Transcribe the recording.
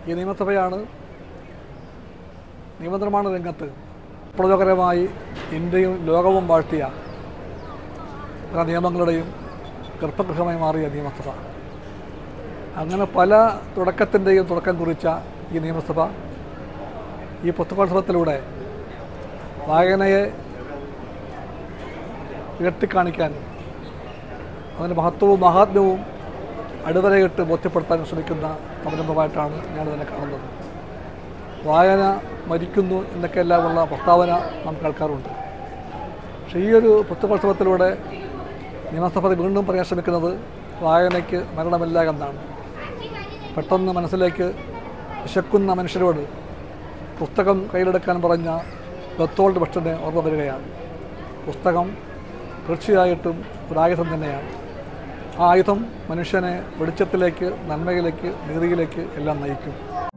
ഈ നിയമസഭയാണ് നിയമനിർമ്മാണ രംഗത്ത് പ്രചോദകരമായി ഇന്ത്യയും ലോകവും വാഴ്ത്തിയ പല നിയമങ്ങളുടെയും ഗർഭഗൃഹമായി മാറിയ നിയമസഭ അങ്ങനെ പല തുടക്കത്തിൻ്റെയും തുടക്കം കുറിച്ച ഈ നിയമസഭ ഈ പുസ്തകോത്സവത്തിലൂടെ വായനയെ ഉയർത്തിക്കാണിക്കാൻ അതിൻ്റെ മഹത്വവും മഹാത്മ്യവും അടിവരയിട്ട് ബോധ്യപ്പെടുത്താൻ ശ്രമിക്കുന്ന സംരംഭമായിട്ടാണ് ഞാനിതിനെ കാണുന്നത് വായന മരിക്കുന്നു എന്നൊക്കെയെല്ലാമുള്ള പ്രസ്താവന നാം കേൾക്കാറുണ്ട് പക്ഷേ ഈ ഒരു പുസ്തകോത്സവത്തിലൂടെ നിയമസഭ വീണ്ടും പറയാൻ ശ്രമിക്കുന്നത് വായനയ്ക്ക് മരണമില്ല എന്നാണ് പെട്ടെന്ന് മനസ്സിലേക്ക് വിശക്കുന്ന മനുഷ്യരോട് പുസ്തകം കയ്യിലെടുക്കാൻ പറഞ്ഞ ബത്തോൾഡ് ഭക്ഷനെ ഓർമ്മ വരികയാണ് പുസ്തകം തീർച്ചയായിട്ടും ഒരു ആയുധം തന്നെയാണ് ആ ആയുധം മനുഷ്യനെ വെളിച്ചത്തിലേക്ക് നന്മയിലേക്ക് നീതിയിലേക്ക് എല്ലാം നയിക്കും